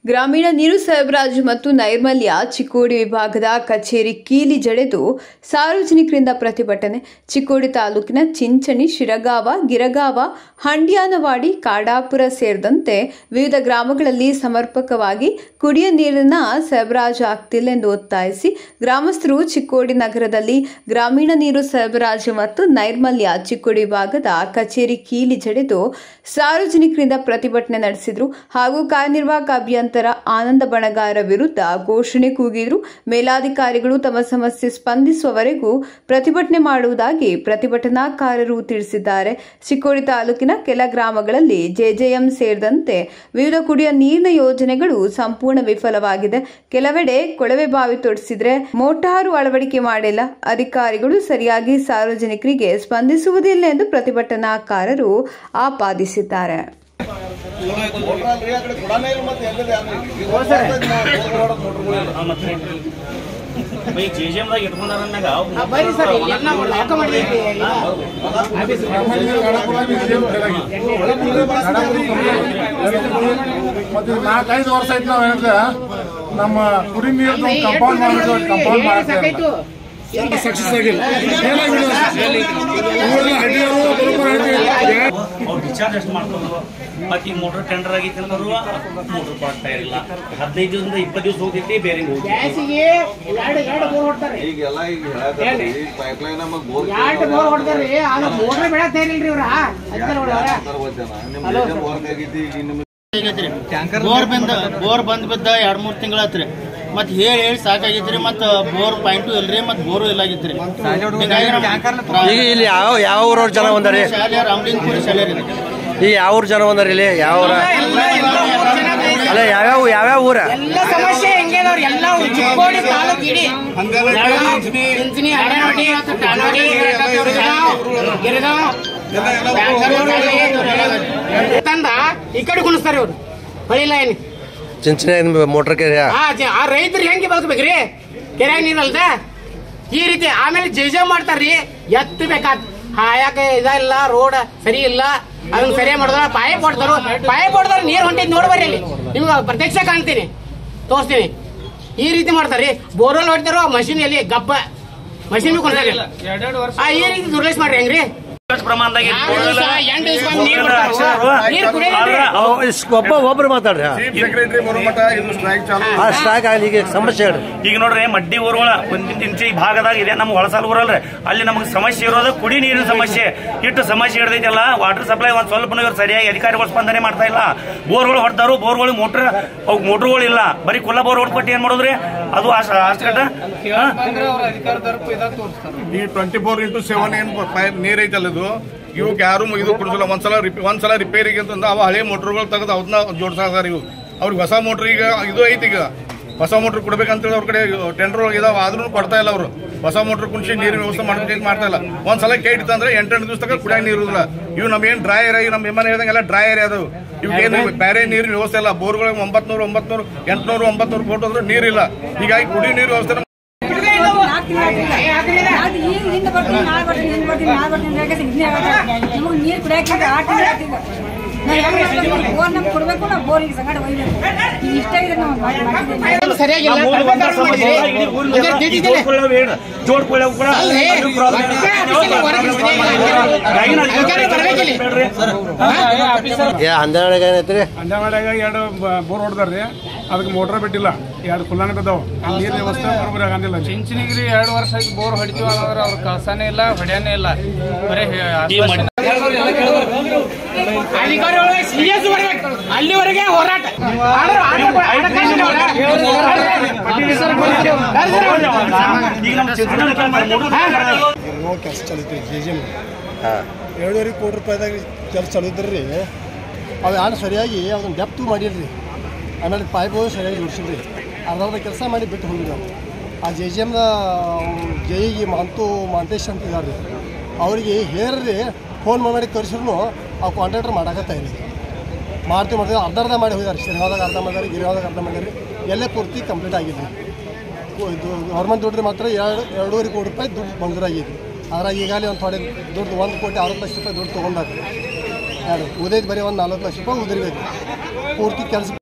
ಗ್ರಾಮೀಣ ನೀರು ಸರಬರಾಜು ಮತ್ತು ನೈರ್ಮಲ್ಯ ಚಿಕ್ಕೋಡಿ ವಿಭಾಗದ ಕಚೇರಿ ಕೀಲಿ ಜಡೆದು ಸಾರ್ವಜನಿಕರಿಂದ ಪ್ರತಿಭಟನೆ ಚಿಕ್ಕೋಡಿ ತಾಲೂಕಿನ ಚಿಂಚಣಿ ಶಿರಗಾವ ಗಿರಗಾವ ಹಂಡ್ಯಾನವಾಡಿ ಕಾಡಾಪುರ ಸೇರಿದಂತೆ ವಿವಿಧ ಗ್ರಾಮಗಳಲ್ಲಿ ಸಮರ್ಪಕವಾಗಿ ಕುಡಿಯ ನೀರಿನ ಸರಬರಾಜು ಆಗ್ತಿಲ್ಲ ಎಂದು ಒತ್ತಾಯಿಸಿ ಗ್ರಾಮಸ್ಥರು ಚಿಕ್ಕೋಡಿ ನಗರದಲ್ಲಿ ಗ್ರಾಮೀಣ ನೀರು ಸರಬರಾಜು ಮತ್ತು ನೈರ್ಮಲ್ಯ ಚಿಕ್ಕೋಡಿ ವಿಭಾಗದ ಕಚೇರಿ ಕೀಲಿ ಜಡೆದು ಸಾರ್ವಜನಿಕರಿಂದ ಪ್ರತಿಭಟನೆ ನಡೆಸಿದ್ರು ಹಾಗೂ ಕಾರ್ಯನಿರ್ವಾಹಕ ಅಭಿಯಂತರ ಆನಂದ ಬಣಗಾರ ವಿರುದ್ಧ ಘೋಷಣೆ ಕೂಗಿದ್ರು ಮೇಲಾಧಿಕಾರಿಗಳು ತಮ್ಮ ಸಮಸ್ಯೆ ಸ್ಪಂದಿಸುವವರೆಗೂ ಪ್ರತಿಭಟನೆ ಮಾಡುವುದಾಗಿ ಪ್ರತಿಭಟನಾಕಾರರು ತಿಳಿಸಿದ್ದಾರೆ ಚಿಕ್ಕೋಡಿ ತಾಲೂಕಿನ ಕೆಲ ಗ್ರಾಮಗಳಲ್ಲಿ ಜೆಜೆಎಂ ಸೇರಿದಂತೆ ವಿವಿಧ ಕುಡಿಯ ನೀರಿನ ಯೋಜನೆಗಳು ಸಂಪೂರ್ಣ ವಿಫಲವಾಗಿದೆ ಕೆಲವೆಡೆ ಕೊಳವೆ ಬಾವಿ ತೊಡಿಸಿದ್ರೆ ಮೋಟಾರು ಅಳವಡಿಕೆ ಮಾಡಿಲ್ಲ ಅಧಿಕಾರಿಗಳು ಸರಿಯಾಗಿ ಸಾರ್ವಜನಿಕರಿಗೆ ಸ್ಪಂದಿಸುವುದಿಲ್ಲ ಎಂದು ಪ್ರತಿಭಟನಾಕಾರರು ಆಪಾದಿಸಿದ್ದಾರೆ ಮೋಟ್ರಲ್ರಿ ಆ ಕಡೆ ಕೊಡಾನೇ ಇಲ್ಲ ಮತ್ತೆ ಎಲ್ಲಿದೆ ಯಾರ್ರಿ? ಈಗ ಒಂದ್ ಬರ್ತೈತಿ ನಾವು ಬೋರ್ ಹೊಡೋದ್ ಮೋಟ್ರುಗಳಿಲ್ಲ. ಮತ್ತೆ ಬೈ ಜೆ ಜೆ ಎಮ್ದಾಗ ಇಟ್ಕೊಂಡಾರನ್ನಾಗ ಬರ್ರಿ ಸರ್ ಎಲ್ಲ ಲಾಕ ಮಾಡಿದ್ರಿ ಮತ್ತೆ ನಾಲ್ಕೈದು ವರ್ಷ ಆಯ್ತು ನಾವು ಹೇಳಿದ್ರೆ ನಮ್ಮ ಕುಡಿ ನೀರು ಕಂಪೌಂಡ್ ಮಾಡಿದ್ರು ಕಂಪೌಂಡ್ ಮಾಡ್ತೇವೆ ಸಾಕಾಯ್ತು ಸಕ್ಸಸ್ ಆಗಿಲ್ಲ ಏನಾಗಿದೆ ಊರಲ್ಲಿ ಹಳ್ಳಿಯವರು ಬರೋಬ್ಬರ ಹಳ್ಳಿ ಅವ್ರು ಡಿಸ್ಚಾರ್ಜ್ ಎಷ್ಟು ಮಾಡ್ಕೊಂಡ್ರು ಮತ್ತೆ ಈ ಮೋಟರ್ ಟೆಂಡರ್ ಆಗೈತೆ ಅಂದ್ರು ಮೋಟರ್ ಕೊಡ್ತಾ ಇರಲಿಲ್ಲ ಹದಿನೈದು ದಿವಸದಿಂದ ಇಪ್ಪತ್ತು ದಿವಸ ಹೋಗೈತಿ ಬೇರೆ ಹೋಗಿ ಗ್ಯಾಸಿಗೆ ಎರಡು ಎರಡು ಬೋರ್ ಹೊಡ್ತಾರೆ ಈಗೆಲ್ಲ ಈಗ ಹೇಳಕತ್ತೀವಿ, ಈ ಪೈಪ್ ಲೈನ್ ನಮಗ್ ಬೋರ್ ಎರಡು ಬೋರ್ ಹೊಡ್ತಾರ್ರಿ ಅದು ಮೋಟ್ರ್ ಬೆಳಗ್ತಾ ಇರಲಿಲ್ರಿ ಇವ್ರ ಅದಕ್ಕೆ ನೋಡ್ಯಾರ ನಿಮ್ ಏಜೆಂಟ್ ವರ್ಕ್ ಆಗೈತಿ ಈಗ ನಿಮ್ ಬೋರ್ ಬಂದ ಬೋರ್ ಬಂದ್ ಬಿದ್ದ ಎರಡ್ ಮೂರ್ ತಿಂಗಳಾತ್ರಿ ಮತ್ ಹೇಳಿ ಹೇಳಿ ಸಾಕಾಗೈತ್ರಿ ಮತ್ ಬೋರ್ ಪಾಯಿಂಟು ಇಲ್ರಿ ಮತ್ ಬೋರು ಇಲ್ಲಾಗಿತ್ರಿ ಹಿಂಗಾಗಿ ನಮ್ ಈಗ ಇಲ್ಲಿ ಯಾವ ಯಾವ ಊರವ್ರ ಜನ ಬಂದಾರಿ ಶಾಲೆ ರಾಮಲಿಂಗಪುರಿ ಶಾಲೆ ರೀ ಈ ಯಾವ ಊರ್ ಜನ ಬಂದಾರಿ ಇಲ್ಲಿ ಯಾವ ಊರ ಅಲ್ಲ ಯಾವ್ಯಾವ ಯಾವ್ಯಾವ ಊರ ಎಲ್ಲ ಸಮಸ್ಯೆ ಹೆಂಗೆ ಅದಾವ್ರಿ ಎಲ್ಲ ಚಿಕ್ಕೋಡಿ ತಾಲೂಕು ಇಡೀ ಚಿಂಚಣಿ ಹಳ್ಳಿನೋಡಿ ಟಾನೋಡಿ ಗಿರಗಾಂವ್ ಗಿರಗಾಂವ್ ತಂದ ಈ ಕಡೆ ಕುಣಿಸ್ತಾರೆ ಇವ್ರು ಹೊಳಿ ಲೈನ್ ಚಿಂಚನೆ ಮೋಟರ್ ಕೆರೆ ಆ ಜ- ಆ ರೈತರು ಹೆಂಗೆ ಬದುಕಬೇಕ್ರಿ ಕೆರೆ ನೀರಲ್ದ ಈ ರೀತಿ ಆಮೇಲೆ ಜೇಜ ಮಾಡ್ತಾರ್ರಿ ಎತ್ತು ಬೇಕಾದ್ ಹಾಯಾಕ ಇದಿಲ್ಲ ರೋಡ್ ಸರಿ ಇಲ್ಲ ಅದನ್ನ ಸರಿ ಮಾಡಿದ್ರ ಪಾಯಪ್ ಹೊಡ್ತಾರು ಪಾಯಪ್ ಹೊಡೆದ್ರೆ ನೀರು ಹೊಂಟಿದ್ ನೋಡ್ಬರ್ರಿ ಅಲ್ಲಿ ನಿಮ್ಗೆ ಪ್ರತ್ಯಕ್ಷ ಕಾಣ್ತೀನಿ ತೋರಿಸ್ತೀನಿ ಈ ರೀತಿ ಮಾಡ್ತಾರ್ರಿ ಬೋರ್ವೆಲ್ ಹೊಡ್ತಾರೋ ಮಷಿನ್ ಎಲ್ಲಿ ಗಪ್ಪ ಮಷಿನ್ ಕೊಡ್ತಾರೆ ಆ ಈ ರೀತಿ ದುರ್ಲೇಶ್ ಮಾಡ್ರಿ ಹೆಂಗ್ರಿ ಪ್ರಮಾಣದಾಗ ಆರು ದಿವ್ಸ, ಎಂಟು ದಿವ್ಸ ಬಂದು ನೀರು ಬಿಡ್ತಾರು. ನೀರು ಕುಡಿಯೋದಿಲ್ರಿ. ಒಬ್ಬ ಒಬ್ರು ಮಾತಾಡ್ರಿ ಚೀಫ್ ಸೆಕ್ರೆಟರಿ ಬರೋ ಮಟ್ಟ ಇದು ಸ್ಟ್ರೈಕ್ ಚಾಲು ಆ ಸ್ಟಾಕ್ ಆಗಲಿ ಈಗ ಸಮಸ್ಯೆ ಹೇಳ್ರಿ ಈಗ ನೋಡ್ರಿ ಮಡ್ಡಿ ಊರುಗಳ ಒಂದಿನ ಇಂಚೆ ಈ ಭಾಗದಾಗ ಇದೆ ನಮ್ಮ ಹೊಳಸಾಲ ಊರಲ್ರಿ ಅಲ್ಲಿ ನಮಗೆ ಸಮಸ್ಯೆ ಇರೋದು ಕುಡಿ ನೀರಿನ ಸಮಸ್ಯೆ ಇಟ್ಟು ಸಮಸ್ಯೆ ಹಿಡ್ದೈತಲ್ಲ ವಾಟರ್ ಸಪ್ಲೈ ಒಂದ್ ಸ್ವಲ್ಪ ಇವ್ರು ಸರಿಯಾಗಿ ಅಧಿಕಾರಿಗಳು ಸ್ಪಂದನೆ ಮಾಡ್ತಾ ಇಲ್ಲ ಬೋರ್ಗಳು ಹೊಡ್ತಾರು ಬೋರ್ಗಳು ಮೋಟರ್ ಅವು ಮೋಟರ್ಗಳು ಇಲ್ಲ ಬರೀ ಕುಲ್ಲ ಬೋರ್ ಹೊಡ್ಕೊಟ್ಟು ಏನ್ ಮಾಡೋದ್ರಿ ಅದು ಅಷ್ಟು ಅಷ್ಟಕಟ ಈ ಟ್ವೆಂಟಿ ಫೋರ್ ಇಂಟು ಸೆವೆನ್ ಏನ್ ಪೈಪ್ ನೀರ್ ಐತಲ್ಲ ಇದು ಇವಕ್ಕೆ ಯಾರು ಇದು ಕೊಡಿಸಲ್ಲ ಒಂದ್ಸಲ ರಿಪೇ ಒಂದ್ಸಲ ರಿಪೇರಿಗೆ ಅಂತಂದ ಅವ ಹಳೆ ಮೋಟರ್ಗಳು ತೆಗೆದು ಅದನ್ನ ಜೋಡ್ಸಾಕ ಇವು ಅವ್ರಿಗೆ ಹೊಸ ಮೋಟ್ರ್ ಈಗ ಇದು ಐತಿ ಈಗ ಹೊಸ ಮೋಟ್ರ್ ಕೊಡ್ಬೇಕಂತೇಳಿ ಅವ್ರ ಕಡೆ ಟೆಂಡರ್ ಇದಾವ ಆದ್ರೂ ಕೊಡ್ತಾ ಇಲ್ಲ ಅವರು ಹೊಸ ಮೋಟ್ರ್ ಕುಣಿಸಿ ನೀರಿನ ವ್ಯವಸ್ಥೆ ಮಾಡ್ಬೇಕು ಮಾಡ್ತಾ ಇಲ್ಲ ಒಂದ್ಸಲ ಕೇಟ್ ಅಂದ್ರೆ ಎಂಟೆಂಟು ದಿವಸ ತನಕ ಕುಡಿಯಾಕ ನೀರು ಇರುದಿಲ್ಲ ಇವು ನಮ್ಮ ಏನ್ ಡ್ರೈ ಏರಿಯಾ ನಮ್ಮ ಎಮ್ಮನೆ ಹೇಳ್ದಂಗೆಲ್ಲ ಡ್ರೈ ಏರಿಯಾ ಅದಾವು ಇವ್ಗೇನು ಬೇರೆ ನೀರಿನ ವ್ಯವಸ್ಥೆ ಇಲ್ಲ ಬೋರ್ಗಳಿಗೆ ಒಂಬತ್ನೂರು ಒಂಬತ್ನೂರು ಎಂಟ್ನೂರು ಒಂಬತ್ನೂರು ಫೋಟೋ ಅಂದ್ರೆ ನೀರಿಲ್ಲ ಹೀಗಾಗಿ ಕುಡಿ ನೀರು ವ್ಯವಸ್ಥೆ ಅದು ಈಗ ಹಿಂದೆ ಬರ್ತೀನಿ ನಾಳೆ ಬರ್ತೀನಿ ಹಿಂದೆ ಬರ್ತೀನಿ ನಾಳೆ ಬರ್ತೀನಿ ಅಂತ ಹೇಳಿ ಇದನ್ನೇ ಹೇಳ್ತಾರೆ. ನಮಗೆ ನೀರು ಕುಡಿಯಕ್ಕೆ ಈಗ ಆಟ ಆಡ್ತಿಲ್ಲ. ನಾವು ಹೆಂಗ್ ಮಾಡ್ಬೇಕು? ಬೋರ್ ನಮ್ಗೆ ಕೊಡ್ಬೇಕು ನಾವು ಬೋರಿಗೆ ಸಂಗಡ ಒಯ್ಬೇಕು ಈಗ ಇಷ್ಟ ಇದೆ ನಾವು ಮಾಡಿ ಮಾಡಿದ್ದೀವಿ ಸರಿಯಾಗಿಲ್ಲ ಕಡಿಮೆ ಮಾಡಿದ್ರಿ. ಅದೇ ತಿದ್ದಿದ್ದಿಲ್ಲ. ಜೋಡ್ಕೊಳ್ಳೋ ಕೂಡ ಅಲ್ರಿ, ಒಟ್ಟೆ ಆಫೀಸಲ್ಲಿ ಹೊರಗೆ ಅಧಿಕಾರಿ ಬರ್ಬೇಕಿಲ್ಲಿ. ಏ ಹನ್ನೆರಡು ಏನೈತ್ರಿ ಅಂಜಾವಾಡ್ಯಾಗ ಎರಡು ಬೋರ್ ಹೊಡೆದಾರ್ರಿ ಅದಕ್ಕೆ ಮೋಟ್ರ್ ಬಿಟ್ಟಿಲ್ಲ ಎರಡು ಕುಲ್ಲಾನೆ ಬಿದ್ದಾವ ನೀರಿನ ವ್ಯವಸ್ಥೆ ಬರೋಬ್ಬರಿ ಆಗಂದಿಲ್ಲ ಅಲ್ಲಿ. ಚಿಂಚನಿಗಿರಿ ಎರಡು ವರ್ಷ ಆಗಿ ಬೋರ್ ಹೊಡಿತೀವಿ ಅನ್ನೋದ್ರ ಅವ್ರ ಕಳ್ಸಾನೇ ಇಲ್ಲ ಹೊಡ್ಯಾನೇ ಇಲ್ಲ ಬರೀ ಆಶ್ವಾಸನೆ ಅಧಿಕಾರಿಗಳು ಸೀರಿಯಸ್ ಬರ್ಬೇಕು ಅಲ್ಲಿವರೆಗೆ ಹೋರಾಟ ಆರ್ಡರ್ ಆರ್ಡರ್ ಆರ್ಡರ್ ಕಳ್ಸಿದವ್ರ? ಈಗ ನಮ್ಮ ಚಿತ್ರದುರ್ಗ ಕೆಲಸ ಚಲಿತ್ರಿ ಜೆ ಜೆ ಎರಡೂವರೆ ಕೋಟಿ ರೂಪಾಯಿದಾಗ ಕೆಲಸ ಚಲಿದ್ರಿ ಅದು ಯಾರು ಸರಿಯಾಗಿ ಅದನ್ನ ಡೆಪ್ತು ಮಾಡಿಲ್ರಿ ಆಮೇಲೆ ಪೈಪ್ ಸರಿಯಾಗಿ ಜೋಡಿಸಿಲ್ರಿ ಅರ್ಧ ಕೆಲಸ ಮಾಡಿ ಬಿಟ್ಟು ಹೋಗಿದ್ರು ಆ ಜೆ ಜಿ ಎಮ್ದ ಜೆ ಇ ಮಾಂತು ಮಾಂತೇಶ್ ಅಂತ ಇದ್ದಾರೆ ಅವರಿಗೆ ಹೇಳ್ರಿ ಫೋನ್ ಮಾಡಿ ಕರ್ಸಿದ್ರು ಆ ಕಾಂಟ್ರಾಕ್ಟರ್ ಮಾಡಾಕತ್ತಾ ಇಲ್ಲ ಮಾಡ್ತೀವಿ ಮಾಡ್ತೀವಿ ಅರ್ಧ ಅರ್ಧ ಮಾಡಿ ಹೋಗಿದ್ದಾರೆ ಶಿರ್ಗಾವ್ದಾಗ ಅರ್ಧ ಮಾಡಿದಾರೆ ಗಿರಿಗಾವ್ದಾಗ ಅರ್ಧ ಮಾಡಿದಾರೆ ಎಲ್ಲೇ ಪೂರ್ತಿ ಕಂಪ್ಲೀಟ್ ಆಗಿದೆ ಇದು ಗೌರ್ಮೆಂಟ್ ದುಡ್ಡು ಮಾತ್ರ ಎರಡು ಎರಡೂವರೆ ಕೋಟಿ ರೂಪಾಯಿ ದುಡ್ಡು ಮಂಜೂರಾಗಿದೆ ಅದ್ರಾಗ ಈಗಾಗಲೇ ಒಂದು ಥೋಡೆ ದುಡ್ಡು ಒಂದು ಕೋಟಿ ಅರವತ್ತು ಲಕ್ಷ ರೂಪಾಯಿ ದುಡ್ಡು ತೊಗೊಂಡಾಗ ಎರಡು ಉದಯದ ಬರೀ ಒಂದು ನಲ್ವತ್ತು ಲಕ್ಷ ರೂಪಾಯಿ ಉದುರಿಬೇಕು ಪೂರ್ತಿ ಕೆಲಸ